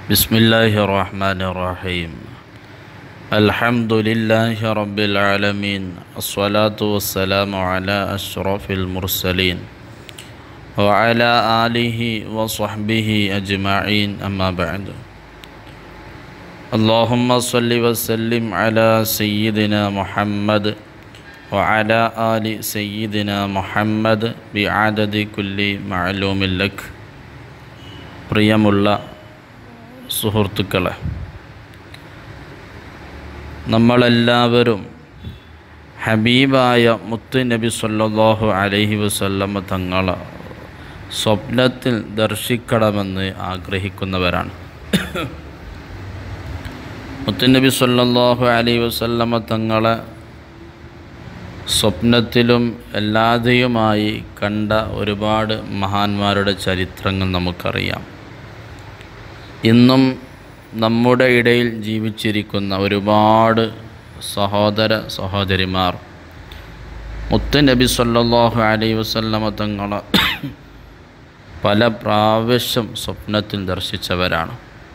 بسم الله الرحمن الرحيم الحمد لله رب العالمين الصلاة والسلام على أشرف المرسلين وعلى آله وصحبه أجمعين أما بعد اللهم صل وسلم على سيدنا محمد وعلى آل سيدنا محمد بعدد كل معلوم لك പ്രിയമുള്ള സുഹൃത്തുക്കളെ നമ്മളെല്ലാവരും ഹബീബായ മുത്ത് നബി സല്ലല്ലാഹു അലൈഹി വസല്ലമ തങ്ങളെ സ്വപ്നത്തിൽ ദർശിക്കണമെന്ന് ആഗ്രഹിക്കുന്നവരാണ് മുത്തുനബി സല്ലല്ലാഹു അലൈഹി വസല്ലമ തങ്ങളെ സ്വപ്നത്തിലും എല്ലാതെയുമായി കണ്ട ഒരുപാട് മഹാന്മാരുടെ ചരിത്രങ്ങൾ നമുക്കറിയാം ഇന്നും നമ്മുടെ ഇടയിൽ ജീവിച്ചിരിക്കുന്ന ഒരുപാട് സഹോദര സഹോദരിമാർ മുത്ത് നബി സല്ലല്ലാഹു അലൈഹി വസല്ലമ തങ്ങളെ പല പ്രാവശ്യം സ്വപ്നത്തിൽ ദർശിച്ചവരാണ്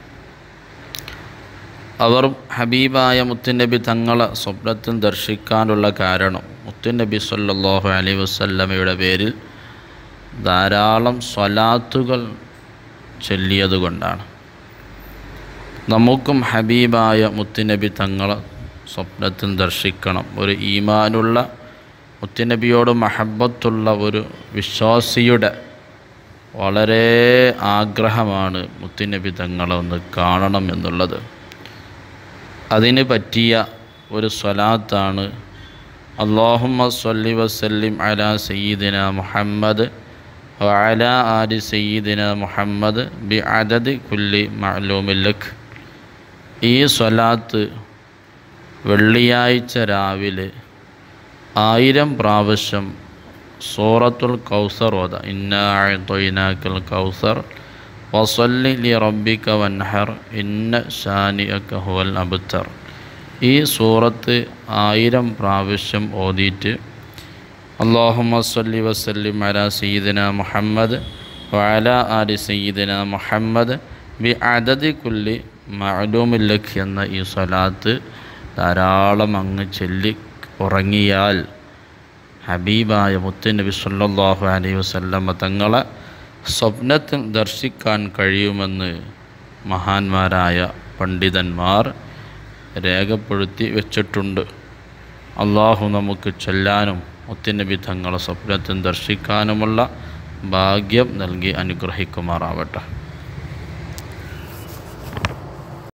അവർ ഹബീബായ മുത്തുനബി തങ്ങളെ സ്വപ്നത്തിൽ ദർശിക്കാനുള്ള കാരണം മുത്തുനബി സല്ലല്ലാഹു അലൈഹി വസല്ലമയുടെ പേരിൽ ധാരാളം സ്വലാത്തുകൾ ചൊല്ലിയതുകൊണ്ടാണ് നമുക്കും ഹബീബായ മുത്തുനബി തങ്ങളെ സ്വപ്നത്തിൽ ദർശിക്കണം ഒരു ഈമാനുള്ള മുത്തുനബിയോട് മഹബത്തുള്ള ഒരു വിശ്വാസിയുടെ വളരെ ആഗ്രഹമാണ് മുത്തുനബി തങ്ങളെ ഒന്ന് കാണണം എന്നുള്ളത് അതിന് പറ്റിയ ഒരു സ്വലാത്താണ് അള്ളാഹുമ്മ സല്ലി വസല്ലിം അല സയ്യിദിന മുഹമ്മദ് വഅല ആലി സയ്യിദിന മുഹമ്മദ് ബി അദദ് കുല്ലി മഅലൂമില്ലഖ് ഈ സ്വലാത്ത് വെള്ളിയാഴ്ച രാവിലെ ആയിരം പ്രാവശ്യം സൂറത്തുൽ കൗസർ ഓത ഇന്നാഴ്തൊയിനാക്കൽ കൗസർ വസല്ലി ലി റബ്ബിക വൻഹർ ഇന്ന ഷാനിഅക ഹുവൽ അബ്തർ ഈ സൂറത്ത് ആയിരം പ്രാവശ്യം ഓതിയിട്ട് അള്ളാഹുമ്മ സല്ലി വസല്ലിം അല സയ്യിദിന മുഹമ്മദ് വഅല ആലി സയ്യിദിന മുഹമ്മദ് ബി അദദി കുല്ലി മഅലൂമില്ലഖ് എന്ന ഈ സ്വലാത്ത് ധാരാളം അങ്ങ് ചൊല്ലി ഉറങ്ങിയാൽ ഹബീബായ മുത്തുനബി സല്ലല്ലാഹു അലൈഹി വസല്ലമ തങ്ങളെ സ്വപ്നത്തിൽ ദർശിക്കാൻ കഴിയുമെന്ന് മഹാന്മാരായ പണ്ഡിതന്മാർ രേഖപ്പെടുത്തി വെച്ചിട്ടുണ്ട് അള്ളാഹു നമുക്ക് ചൊല്ലാനും മുത്തുനബി തങ്ങളെ സ്വപ്നത്തിൽ ദർശിക്കാനുമുള്ള ഭാഗ്യം നൽകി അനുഗ്രഹിക്കുമാറാവട്ടെ